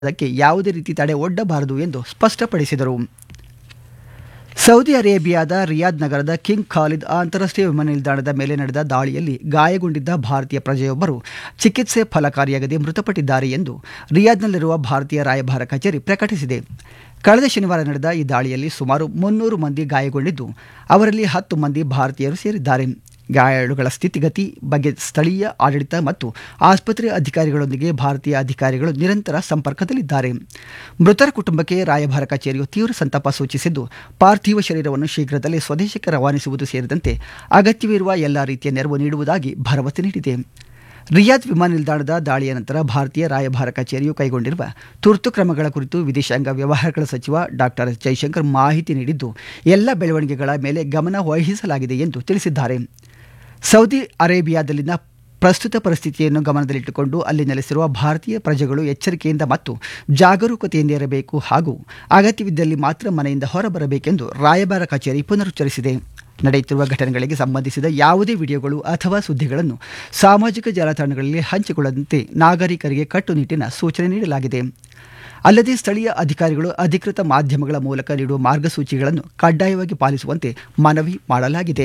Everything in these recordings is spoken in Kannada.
ಅದಕ್ಕೆ ಯಾವುದೇ ರೀತಿ ತಡೆ ಒಡ್ಡಬಾರದು ಎಂದು ಸ್ಪಷ್ಟಪಡಿಸಿದರು ಸೌದಿ ಅರೇಬಿಯಾದ ರಿಯಾದ್ ನಗರದ ಕಿಂಗ್ ಖಾಲಿದ್ ಅಂತಾರಾಷ್ಟ್ರೀಯ ವಿಮಾನ ನಿಲ್ದಾಣದ ಮೇಲೆ ನಡೆದ ದಾಳಿಯಲ್ಲಿ ಗಾಯಗೊಂಡಿದ್ದ ಭಾರತೀಯ ಪ್ರಜೆಯೊಬ್ಬರು ಚಿಕಿತ್ಸೆ ಫಲಕಾರಿಯಾಗದೆ ಮೃತಪಟ್ಟಿದ್ದಾರೆ ಎಂದು ರಿಯಾದ್ನಲ್ಲಿರುವ ಭಾರತೀಯ ರಾಯಭಾರ ಕಚೇರಿ ಪ್ರಕಟಿಸಿದೆ ಕಳೆದ ಶನಿವಾರ ನಡೆದ ಈ ದಾಳಿಯಲ್ಲಿ ಸುಮಾರು ಮುನ್ನೂರು ಮಂದಿ ಗಾಯಗೊಂಡಿದ್ದು ಅವರಲ್ಲಿ ಹತ್ತು ಮಂದಿ ಭಾರತೀಯರು ಸೇರಿದ್ದಾರೆ ಗಾಯಾಳುಗಳ ಸ್ಥಿತಿಗತಿ ಬಗ್ಗೆ ಸ್ಥಳೀಯ ಆಡಳಿತ ಮತ್ತು ಆಸ್ಪತ್ರೆ ಅಧಿಕಾರಿಗಳೊಂದಿಗೆ ಭಾರತೀಯ ಅಧಿಕಾರಿಗಳು ನಿರಂತರ ಸಂಪರ್ಕದಲ್ಲಿದ್ದಾರೆ ಮೃತರ ಕುಟುಂಬಕ್ಕೆ ರಾಯಭಾರ ಕಚೇರಿಯು ತೀವ್ರ ಸಂತಾಪ ಸೂಚಿಸಿದ್ದು ಪಾರ್ಥಿವ ಶರೀರವನ್ನು ಶೀಘ್ರದಲ್ಲೇ ಸ್ವದೇಶಕ್ಕೆ ರವಾನಿಸುವುದು ಸೇರಿದಂತೆ ಅಗತ್ಯವಿರುವ ಎಲ್ಲ ರೀತಿಯ ನೆರವು ನೀಡುವುದಾಗಿ ಭರವಸೆ ನೀಡಿದೆ ರಿಯಾದ್ ವಿಮಾನ ನಿಲ್ದಾಣದ ದಾಳಿಯ ನಂತರ ಭಾರತೀಯ ರಾಯಭಾರ ಕಚೇರಿಯು ಕೈಗೊಂಡಿರುವ ತುರ್ತು ಕ್ರಮಗಳ ಕುರಿತು ವಿದೇಶಾಂಗ ವ್ಯವಹಾರಗಳ ಸಚಿವ ಡಾಕ್ಟರ್ ಎಸ್ ಜೈಶಂಕರ್ ಮಾಹಿತಿ ನೀಡಿದ್ದು ಎಲ್ಲ ಬೆಳವಣಿಗೆಗಳ ಮೇಲೆ ಗಮನ ವಹಿಸಲಾಗಿದೆ ಎಂದು ತಿಳಿಸಿದ್ದಾರೆ ಸೌದಿ ಅರೇಬಿಯಾದಲ್ಲಿನ ಪ್ರಸ್ತುತ ಪರಿಸ್ಥಿತಿಯನ್ನು ಗಮನದಲ್ಲಿಟ್ಟುಕೊಂಡು ಅಲ್ಲಿ ನೆಲೆಸಿರುವ ಭಾರತೀಯ ಪ್ರಜೆಗಳು ಎಚ್ಚರಿಕೆಯಿಂದ ಮತ್ತು ಜಾಗರೂಕತೆಯಿಂದ ಇರಬೇಕು ಹಾಗೂ ಅಗತ್ಯವಿದ್ದಲ್ಲಿ ಮಾತ್ರ ಮನೆಯಿಂದ ಹೊರಬರಬೇಕೆಂದು ರಾಯಭಾರ ಕಚೇರಿ ಪುನರುಚ್ಚರಿಸಿದೆ ನಡೆಯುತ್ತಿರುವ ಘಟನೆಗಳಿಗೆ ಸಂಬಂಧಿಸಿದ ಯಾವುದೇ ವಿಡಿಯೋಗಳು ಅಥವಾ ಸುದ್ದಿಗಳನ್ನು ಸಾಮಾಜಿಕ ಜಾಲತಾಣಗಳಲ್ಲಿ ಹಂಚಿಕೊಳ್ಳದಂತೆ ನಾಗರಿಕರಿಗೆ ಕಟ್ಟುನಿಟ್ಟಿನ ಸೂಚನೆ ನೀಡಲಾಗಿದೆ ಅಲ್ಲದೆ ಸ್ಥಳೀಯ ಅಧಿಕಾರಿಗಳು ಅಧಿಕೃತ ಮಾಧ್ಯಮಗಳ ಮೂಲಕ ನೀಡುವ ಮಾರ್ಗಸೂಚಿಗಳನ್ನು ಕಡ್ಡಾಯವಾಗಿ ಪಾಲಿಸುವಂತೆ ಮನವಿ ಮಾಡಲಾಗಿದೆ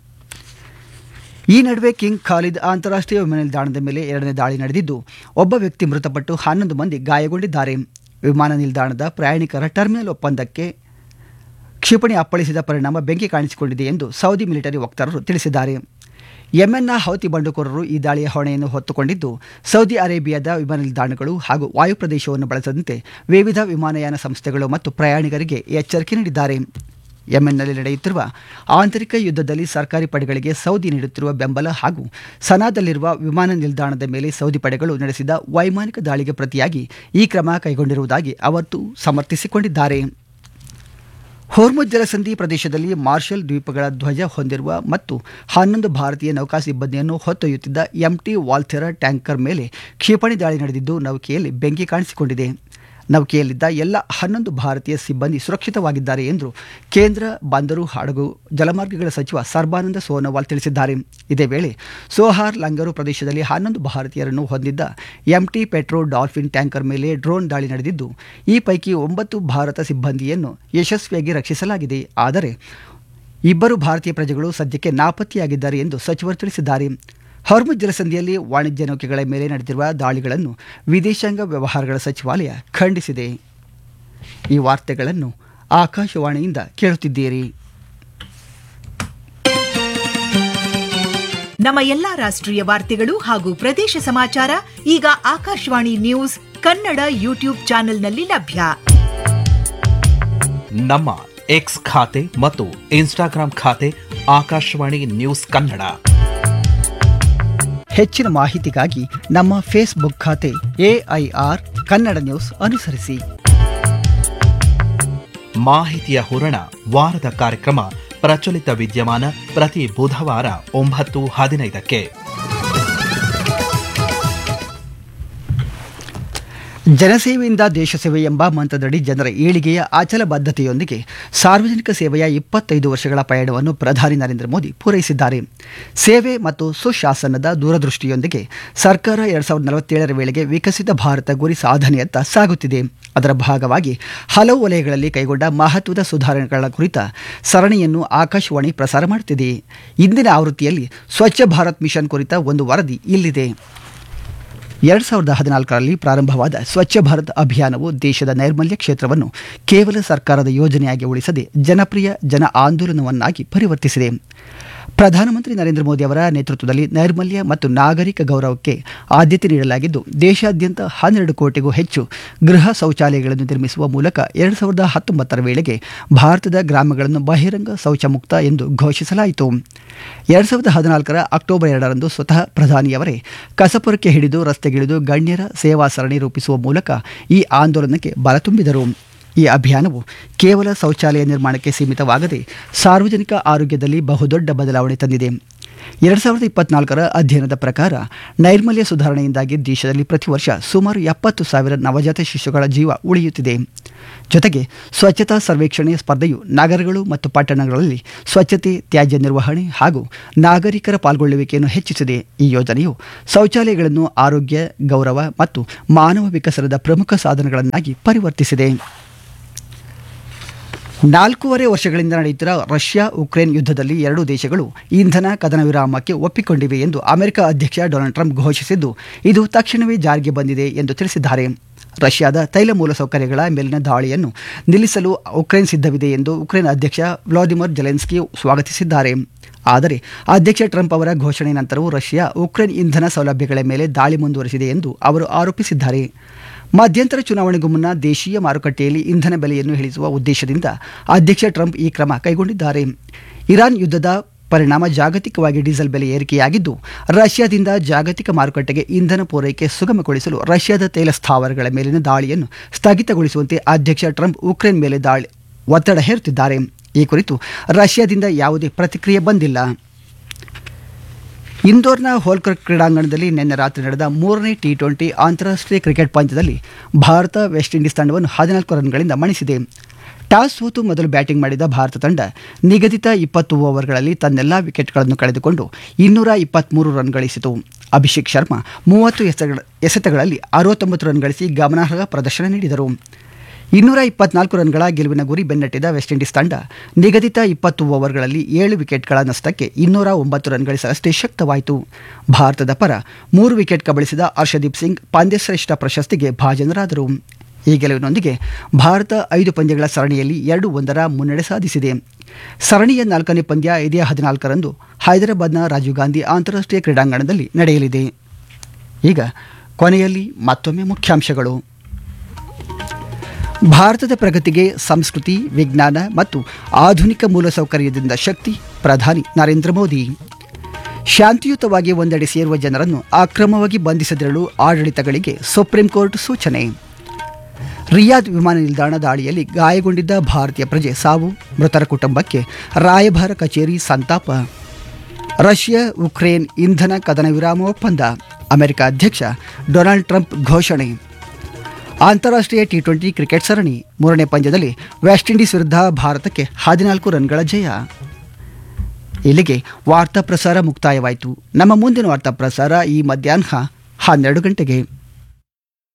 ಈ ನಡುವೆ ಕಿಂಗ್ ಖಾಲಿದ್ ಅಂತಾರಾಷ್ಟ್ರೀಯ ವಿಮಾನ ನಿಲ್ದಾಣದ ಮೇಲೆ ಎರಡನೇ ದಾಳಿ ನಡೆದಿದ್ದು ಒಬ್ಬ ವ್ಯಕ್ತಿ ಮೃತಪಟ್ಟು ಹನ್ನೊಂದು ಮಂದಿ ಗಾಯಗೊಂಡಿದ್ದಾರೆ ವಿಮಾನ ನಿಲ್ದಾಣದ ಪ್ರಯಾಣಿಕರ ಟರ್ಮಿನಲ್ ಒಪ್ಪಂದಕ್ಕೆ ಕ್ಷಿಪಣಿ ಅಪ್ಪಳಿಸಿದ ಪರಿಣಾಮ ಬೆಂಕಿ ಕಾಣಿಸಿಕೊಂಡಿದೆ ಎಂದು ಸೌದಿ ಮಿಲಿಟರಿ ವಕ್ತಾರರು ತಿಳಿಸಿದ್ದಾರೆ ಯೆಮೆನ್ನ ಹೌತಿ ಬಂಡುಕೋರರು ಈ ದಾಳಿಯ ಹೊಣೆಯನ್ನು ಹೊತ್ತುಕೊಂಡಿದ್ದು ಸೌದಿ ಅರೇಬಿಯಾದ ವಿಮಾನ ನಿಲ್ದಾಣಗಳು ಹಾಗೂ ವಾಯು ಪ್ರದೇಶವನ್ನು ಬಳಸದಂತೆ ವಿವಿಧ ವಿಮಾನಯಾನ ಸಂಸ್ಥೆಗಳು ಮತ್ತು ಪ್ರಯಾಣಿಕರಿಗೆ ಎಚ್ಚರಿಕೆ ನೀಡಿದ್ದಾರೆ ಯೆಮೆನ್ನಲ್ಲಿ ನಡೆಯುತ್ತಿರುವ ಆಂತರಿಕ ಯುದ್ಧದಲ್ಲಿ ಸರ್ಕಾರಿ ಪಡೆಗಳಿಗೆ ಸೌದಿ ನೀಡುತ್ತಿರುವ ಬೆಂಬಲ ಹಾಗೂ ಸನಾದಲ್ಲಿರುವ ವಿಮಾನ ನಿಲ್ದಾಣದ ಮೇಲೆ ಸೌದಿ ಪಡೆಗಳು ನಡೆಸಿದ ವೈಮಾನಿಕ ದಾಳಿಗೆ ಪ್ರತಿಯಾಗಿ ಈ ಕ್ರಮ ಕೈಗೊಂಡಿರುವುದಾಗಿ ಅವರು ಸಮರ್ಥಿಸಿಕೊಂಡಿದ್ದಾರೆ ಹೋರ್ಮುಜ್ ಜಲಸಂಧಿ ಪ್ರದೇಶದಲ್ಲಿ ಮಾರ್ಷಲ್ ದ್ವೀಪಗಳ ಧ್ವಜ ಹೊಂದಿರುವ ಮತ್ತು ಹನ್ನೊಂದು ಭಾರತೀಯ ನೌಕಾ ಸಿಬ್ಬಂದಿಯನ್ನು ಹೊತ್ತೊಯ್ಯುತ್ತಿದ್ದ ಎಂಟಿ ವಾಲ್ಥೆರ ಟ್ಯಾಂಕರ್ ಮೇಲೆ ಕ್ಷಿಪಣಿ ದಾಳಿ ನಡೆದಿದ್ದು ನೌಕೆಯಲ್ಲಿ ಬೆಂಕಿ ಕಾಣಿಸಿಕೊಂಡಿದೆ ನೌಕೆಯಲ್ಲಿದ್ದ ಎಲ್ಲ ಹನ್ನೊಂದು ಭಾರತೀಯ ಸಿಬ್ಬಂದಿ ಸುರಕ್ಷಿತವಾಗಿದ್ದಾರೆ ಎಂದು ಕೇಂದ್ರ ಬಂದರು ಹಡಗು ಜಲಮಾರ್ಗಗಳ ಸಚಿವ ಸರ್ಬಾನಂದ ಸೋನೋವಾಲ್ ತಿಳಿಸಿದ್ದಾರೆ ಇದೇ ವೇಳೆ ಸೋಹಾರ್ ಲಂಗರು ಪ್ರದೇಶದಲ್ಲಿ ಹನ್ನೊಂದು ಭಾರತೀಯರನ್ನು ಹೊಂದಿದ್ದ ಎಂಟಿ ಪೆಟ್ರೋ ಡಾಲ್ಫಿನ್ ಟ್ಯಾಂಕರ್ ಮೇಲೆ ಡ್ರೋನ್ ದಾಳಿ ನಡೆದಿದ್ದು ಈ ಪೈಕಿ ಒಂಬತ್ತು ಭಾರತ ಸಿಬ್ಬಂದಿಯನ್ನು ಯಶಸ್ವಿಯಾಗಿ ರಕ್ಷಿಸಲಾಗಿದೆ ಆದರೆ ಇಬ್ಬರು ಭಾರತೀಯ ಪ್ರಜೆಗಳು ಸದ್ಯಕ್ಕೆ ನಾಪತ್ತೆಯಾಗಿದ್ದಾರೆ ಎಂದು ಸಚಿವರು ತಿಳಿಸಿದ್ದಾರೆ ಹೊರ್ಮುಜ್ ಜಲಸಂಧಿಯಲ್ಲಿ ವಾಣಿಜ್ಯ ನೌಕೆಗಳ ಮೇಲೆ ನಡೆದಿರುವ ದಾಳಿಗಳನ್ನು ವಿದೇಶಾಂಗ ವ್ಯವಹಾರಗಳ ಸಚಿವಾಲಯ ಖಂಡಿಸಿದೆ ಈ ವಾರ್ತೆಗಳನ್ನು ಆಕಾಶವಾಣಿಯಿಂದ ಕೇಳುತ್ತಿದ್ದೀರಿ ನಮ್ಮ ಎಲ್ಲಾ ರಾಷ್ಟ್ರೀಯ ವಾರ್ತೆಗಳು ಹಾಗೂ ಪ್ರದೇಶ ಸಮಾಚಾರ ಈಗ ಆಕಾಶವಾಣಿ ನ್ಯೂಸ್ ಕನ್ನಡ ಯೂಟ್ಯೂಬ್ ಚಾನೆಲ್ನಲ್ಲಿ ಲಭ್ಯ ನಮ್ಮ ಎಕ್ಸ್ ಖಾತೆ ಮತ್ತು ಇನ್ಸ್ಟಾಗ್ರಾಂ ಖಾತೆ ಆಕಾಶವಾಣಿ ನ್ಯೂಸ್ ಕನ್ನಡ ಹೆಚ್ಚಿನ ಮಾಹಿತಿಗಾಗಿ ನಮ್ಮ ಫೇಸ್ಬುಕ್ ಖಾತೆ ಎಐಆರ್ ಕನ್ನಡ ನ್ಯೂಸ್ ಅನುಸರಿಸಿ ಮಾಹಿತಿಯ ಹೂರಣ ವಾರದ ಕಾರ್ಯಕ್ರಮ ಪ್ರಚಲಿತ ವಿದ್ಯಮಾನ ಪ್ರತಿ ಬುಧವಾರ ಒಂಬತ್ತು ಹದಿನೈದಕ್ಕೆ ಜನಸೇವೆಯಿಂದ ದೇಶ ಸೇವೆ ಎಂಬ ಮಂತ್ರದಡಿ ಜನರ ಏಳಿಗೆಯ ಅಚಲ ಬದ್ಧತೆಯೊಂದಿಗೆ ಸಾರ್ವಜನಿಕ ಸೇವೆಯ ಇಪ್ಪತ್ತೈದು ವರ್ಷಗಳ ಪಯಣವನ್ನು ಪ್ರಧಾನಿ ನರೇಂದ್ರ ಮೋದಿ ಪೂರೈಸಿದ್ದಾರೆ ಸೇವೆ ಮತ್ತು ಸುಶಾಸನದ ದೂರದೃಷ್ಟಿಯೊಂದಿಗೆ ಸರ್ಕಾರ ಎರಡ್ ಸಾವಿರದ ನಲವತ್ತೇಳರ ವೇಳೆಗೆ ವಿಕಸಿತ ಭಾರತ ಗುರಿ ಸಾಧನೆಯತ್ತ ಸಾಗುತ್ತಿದೆ ಅದರ ಭಾಗವಾಗಿ ಹಲವು ವಲಯಗಳಲ್ಲಿ ಕೈಗೊಂಡ ಮಹತ್ವದ ಸುಧಾರಣೆಗಳ ಕುರಿತ ಸರಣಿಯನ್ನು ಆಕಾಶವಾಣಿ ಪ್ರಸಾರ ಮಾಡುತ್ತಿದೆ ಇಂದಿನ ಆವೃತ್ತಿಯಲ್ಲಿ ಸ್ವಚ್ಛ ಭಾರತ್ ಮಿಷನ್ ಕುರಿತ ಒಂದು ವರದಿ ಇಲ್ಲಿದೆ ಎರಡು ಸಾವಿರದ ಹದಿನಾಲ್ಕರಲ್ಲಿ ಪ್ರಾರಂಭವಾದ ಸ್ವಚ್ಛ ಭಾರತ್ ಅಭಿಯಾನವು ದೇಶದ ನೈರ್ಮಲ್ಯ ಕ್ಷೇತ್ರವನ್ನು ಕೇವಲ ಸರ್ಕಾರದ ಯೋಜನೆಯಾಗಿ ಉಳಿಸದೆ ಜನಪ್ರಿಯ ಜನ ಆಂದೋಲನವನ್ನಾಗಿ ಪರಿವರ್ತಿಸಿದೆ ಪ್ರಧಾನಮಂತ್ರಿ ನರೇಂದ್ರ ಮೋದಿ ಅವರ ನೇತೃತ್ವದಲ್ಲಿ ನೈರ್ಮಲ್ಯ ಮತ್ತು ನಾಗರಿಕ ಗೌರವಕ್ಕೆ ಆದ್ಯತೆ ನೀಡಲಾಗಿದ್ದು ದೇಶಾದ್ಯಂತ ಹನ್ನೆರಡು ಕೋಟಿಗೂ ಹೆಚ್ಚು ಗೃಹ ಶೌಚಾಲಯಗಳನ್ನು ನಿರ್ಮಿಸುವ ಮೂಲಕ ಎರಡು ಸಾವಿರದ ಹತ್ತೊಂಬತ್ತರ ವೇಳೆಗೆ ಭಾರತದ ಗ್ರಾಮಗಳನ್ನು ಬಹಿರಂಗ ಶೌಚ ಮುಕ್ತ ಎಂದು ಘೋಷಿಸಲಾಯಿತು ಎರಡು ಸಾವಿರದ ಹದಿನಾಲ್ಕರ ಅಕ್ಟೋಬರ್ ಎರಡರಂದು ಸ್ವತಃ ಪ್ರಧಾನಿಯವರೇ ಕಸಪುರಕ್ಕೆ ಹಿಡಿದು ರಸ್ತೆಗಿಳಿದು ಗಣ್ಯರ ಸೇವಾ ಸರಣಿ ರೂಪಿಸುವ ಮೂಲಕ ಈ ಆಂದೋಲನಕ್ಕೆ ಬಲ ತುಂಬಿದರು ಈ ಅಭಿಯಾನವು ಕೇವಲ ಶೌಚಾಲಯ ನಿರ್ಮಾಣಕ್ಕೆ ಸೀಮಿತವಾಗದೆ ಸಾರ್ವಜನಿಕ ಆರೋಗ್ಯದಲ್ಲಿ ಬಹುದೊಡ್ಡ ಬದಲಾವಣೆ ತಂದಿದೆ ಎರಡು ಸಾವಿರದ ಇಪ್ಪತ್ನಾಲ್ಕರ ಅಧ್ಯಯನದ ಪ್ರಕಾರ ನೈರ್ಮಲ್ಯ ಸುಧಾರಣೆಯಿಂದಾಗಿ ದೇಶದಲ್ಲಿ ಪ್ರತಿ ವರ್ಷ ಸುಮಾರು ಎಪ್ಪತ್ತು ಸಾವಿರ ನವಜಾತ ಶಿಶುಗಳ ಜೀವ ಉಳಿಯುತ್ತಿದೆ ಜೊತೆಗೆ ಸ್ವಚ್ಛತಾ ಸರ್ವೇಕ್ಷಣೆ ಸ್ಪರ್ಧೆಯು ನಗರಗಳು ಮತ್ತು ಪಟ್ಟಣಗಳಲ್ಲಿ ಸ್ವಚ್ಛತೆ ತ್ಯಾಜ್ಯ ನಿರ್ವಹಣೆ ಹಾಗೂ ನಾಗರಿಕರ ಪಾಲ್ಗೊಳ್ಳುವಿಕೆಯನ್ನು ಹೆಚ್ಚಿಸಿದೆ ಈ ಯೋಜನೆಯು ಶೌಚಾಲಯಗಳನ್ನು ಆರೋಗ್ಯ ಗೌರವ ಮತ್ತು ಮಾನವ ವಿಕಸನದ ಪ್ರಮುಖ ಸಾಧನಗಳನ್ನಾಗಿ ಪರಿವರ್ತಿಸಿದೆ ನಾಲ್ಕೂವರೆ ವರ್ಷಗಳಿಂದ ನಡೆಯುತ್ತಿರುವ ರಷ್ಯಾ ಉಕ್ರೇನ್ ಯುದ್ಧದಲ್ಲಿ ಎರಡೂ ದೇಶಗಳು ಇಂಧನ ಕದನ ವಿರಾಮಕ್ಕೆ ಒಪ್ಪಿಕೊಂಡಿವೆ ಎಂದು ಅಮೆರಿಕ ಅಧ್ಯಕ್ಷ ಡೊನಾಲ್ಡ್ ಟ್ರಂಪ್ ಘೋಷಿಸಿದ್ದು ಇದು ತಕ್ಷಣವೇ ಜಾರಿಗೆ ಬಂದಿದೆ ಎಂದು ತಿಳಿಸಿದ್ದಾರೆ ರಷ್ಯಾದ ತೈಲ ಮೂಲಸೌಕರ್ಯಗಳ ಮೇಲಿನ ದಾಳಿಯನ್ನು ನಿಲ್ಲಿಸಲು ಉಕ್ರೇನ್ ಸಿದ್ಧವಿದೆ ಎಂದು ಉಕ್ರೇನ್ ಅಧ್ಯಕ್ಷ ವ್ಲಾದಿಮಿರ್ ಜೆಲೆನ್ಸ್ಕಿ ಸ್ವಾಗತಿಸಿದ್ದಾರೆ ಆದರೆ ಅಧ್ಯಕ್ಷ ಟ್ರಂಪ್ ಅವರ ಘೋಷಣೆ ನಂತರವೂ ರಷ್ಯಾ ಉಕ್ರೇನ್ ಇಂಧನ ಸೌಲಭ್ಯಗಳ ಮೇಲೆ ದಾಳಿ ಮುಂದುವರೆಸಿದೆ ಎಂದು ಅವರು ಆರೋಪಿಸಿದ್ದಾರೆ ಮಧ್ಯಂತರ ಚುನಾವಣೆಗೂ ಮುನ್ನ ದೇಶೀಯ ಮಾರುಕಟ್ಟೆಯಲ್ಲಿ ಇಂಧನ ಬೆಲೆಯನ್ನು ಇಳಿಸುವ ಉದ್ದೇಶದಿಂದ ಅಧ್ಯಕ್ಷ ಟ್ರಂಪ್ ಈ ಕ್ರಮ ಕೈಗೊಂಡಿದ್ದಾರೆ ಇರಾನ್ ಯುದ್ಧದ ಪರಿಣಾಮ ಜಾಗತಿಕವಾಗಿ ಡೀಸೆಲ್ ಬೆಲೆ ಏರಿಕೆಯಾಗಿದ್ದು ರಷ್ಯಾದಿಂದ ಜಾಗತಿಕ ಮಾರುಕಟ್ಟೆಗೆ ಇಂಧನ ಪೂರೈಕೆ ಸುಗಮಗೊಳಿಸಲು ರಷ್ಯಾದ ತೈಲ ಸ್ಥಾವರಗಳ ಮೇಲಿನ ದಾಳಿಯನ್ನು ಸ್ಥಗಿತಗೊಳಿಸುವಂತೆ ಅಧ್ಯಕ್ಷ ಟ್ರಂಪ್ ಉಕ್ರೇನ್ ಮೇಲೆ ದಾಳಿ ಒತ್ತಡ ಹೇರುತ್ತಿದ್ದಾರೆ ಈ ಕುರಿತು ರಷ್ಯಾದಿಂದ ಯಾವುದೇ ಪ್ರತಿಕ್ರಿಯೆ ಬಂದಿಲ್ಲ ಇಂದೋರ್ನ ಹೋಲ್ಕರ್ ಕ್ರೀಡಾಂಗಣದಲ್ಲಿ ನಿನ್ನೆ ರಾತ್ರಿ ನಡೆದ ಮೂರನೇ ಟಿ ಟ್ವೆಂಟಿ ಅಂತಾರಾಷ್ಟ್ರೀಯ ಕ್ರಿಕೆಟ್ ಪಂದ್ಯದಲ್ಲಿ ಭಾರತ ವೆಸ್ಟ್ ಇಂಡೀಸ್ ತಂಡವನ್ನು ಹದಿನಾಲ್ಕು ರನ್ಗಳಿಂದ ಮಣಿಸಿದೆ ಟಾಸ್ ಸೋತು ಮೊದಲು ಬ್ಯಾಟಿಂಗ್ ಮಾಡಿದ ಭಾರತ ತಂಡ ನಿಗದಿತ ಇಪ್ಪತ್ತು ಓವರ್ಗಳಲ್ಲಿ ತನ್ನೆಲ್ಲ ವಿಕೆಟ್ಗಳನ್ನು ಕಳೆದುಕೊಂಡು ಇನ್ನೂರ ಇಪ್ಪತ್ತ್ಮೂರು ರನ್ ಗಳಿಸಿತು ಅಭಿಷೇಕ್ ಶರ್ಮಾ ಮೂವತ್ತು ಎಸೆಗಳ ಎಸೆತಗಳಲ್ಲಿ ಅರವತ್ತೊಂಬತ್ತು ರನ್ ಗಳಿಸಿ ಗಮನಾರ್ಹ ಪ್ರದರ್ಶನ ನೀಡಿದರು ಇನ್ನೂರ ಇಪ್ಪತ್ನಾಲ್ಕು ರನ್ಗಳ ಗೆಲುವಿನ ಗುರಿ ಬೆನ್ನಟ್ಟಿದ ವೆಸ್ಟ್ ಇಂಡೀಸ್ ತಂಡ ನಿಗದಿತ ಇಪ್ಪತ್ತು ಓವರ್ಗಳಲ್ಲಿ ಏಳು ವಿಕೆಟ್ಗಳ ನಷ್ಟಕ್ಕೆ ಇನ್ನೂರ ಒಂಬತ್ತು ರನ್ ಗಳಿಸಲಷ್ಟೇ ಶಕ್ತವಾಯಿತು ಭಾರತದ ಪರ ಮೂರು ವಿಕೆಟ್ ಕಬಳಿಸಿದ ಹರ್ಷದೀಪ್ ಸಿಂಗ್ ಪಂದ್ಯಶ್ರೇಷ್ಠ ಪ್ರಶಸ್ತಿಗೆ ಭಾಜನರಾದರು ಈ ಗೆಲುವಿನೊಂದಿಗೆ ಭಾರತ ಐದು ಪಂದ್ಯಗಳ ಸರಣಿಯಲ್ಲಿ ಎರಡು ಒಂದರ ಮುನ್ನಡೆ ಸಾಧಿಸಿದೆ ಸರಣಿಯ ನಾಲ್ಕನೇ ಪಂದ್ಯ ಇದೇ ಹದಿನಾಲ್ಕರಂದು ಹೈದರಾಬಾದ್ನ ರಾಜೀವ್ ಗಾಂಧಿ ಅಂತಾರಾಷ್ಟ್ರೀಯ ಕ್ರೀಡಾಂಗಣದಲ್ಲಿ ನಡೆಯಲಿದೆ ಈಗ ಕೊನೆಯಲ್ಲಿ ಮತ್ತೊಮ್ಮೆ ಮುಖ್ಯಾಂಶಗಳು ಭಾರತದ ಪ್ರಗತಿಗೆ ಸಂಸ್ಕೃತಿ ವಿಜ್ಞಾನ ಮತ್ತು ಆಧುನಿಕ ಮೂಲಸೌಕರ್ಯದಿಂದ ಶಕ್ತಿ ಪ್ರಧಾನಿ ನರೇಂದ್ರ ಮೋದಿ ಶಾಂತಿಯುತವಾಗಿ ಒಂದೆಡೆ ಸೇರುವ ಜನರನ್ನು ಅಕ್ರಮವಾಗಿ ಬಂಧಿಸದಿರಲು ಆಡಳಿತಗಳಿಗೆ ಸುಪ್ರೀಂ ಕೋರ್ಟ್ ಸೂಚನೆ ರಿಯಾದ್ ವಿಮಾನ ನಿಲ್ದಾಣ ದಾಳಿಯಲ್ಲಿ ಗಾಯಗೊಂಡಿದ್ದ ಭಾರತೀಯ ಪ್ರಜೆ ಸಾವು ಮೃತರ ಕುಟುಂಬಕ್ಕೆ ರಾಯಭಾರ ಕಚೇರಿ ಸಂತಾಪ ರಷ್ಯಾ ಉಕ್ರೇನ್ ಇಂಧನ ಕದನ ವಿರಾಮ ಒಪ್ಪಂದ ಅಮೆರಿಕ ಅಧ್ಯಕ್ಷ ಡೊನಾಲ್ಡ್ ಟ್ರಂಪ್ ಘೋಷಣೆ ಅಂತಾರಾಷ್ಟ್ರೀಯ ಟಿ ಟ್ವೆಂಟಿ ಕ್ರಿಕೆಟ್ ಸರಣಿ ಮೂರನೇ ಪಂದ್ಯದಲ್ಲಿ ವೆಸ್ಟ್ ಇಂಡೀಸ್ ವಿರುದ್ಧ ಭಾರತಕ್ಕೆ ಹದಿನಾಲ್ಕು ರನ್ಗಳ ಜಯ ಇಲ್ಲಿಗೆ ವಾರ್ತಾ ಪ್ರಸಾರ ಮುಕ್ತಾಯವಾಯಿತು ನಮ್ಮ ಮುಂದಿನ ವಾರ್ತಾ ಪ್ರಸಾರ ಈ ಮಧ್ಯಾಹ್ನ ಹನ್ನೆರಡು ಗಂಟೆಗೆ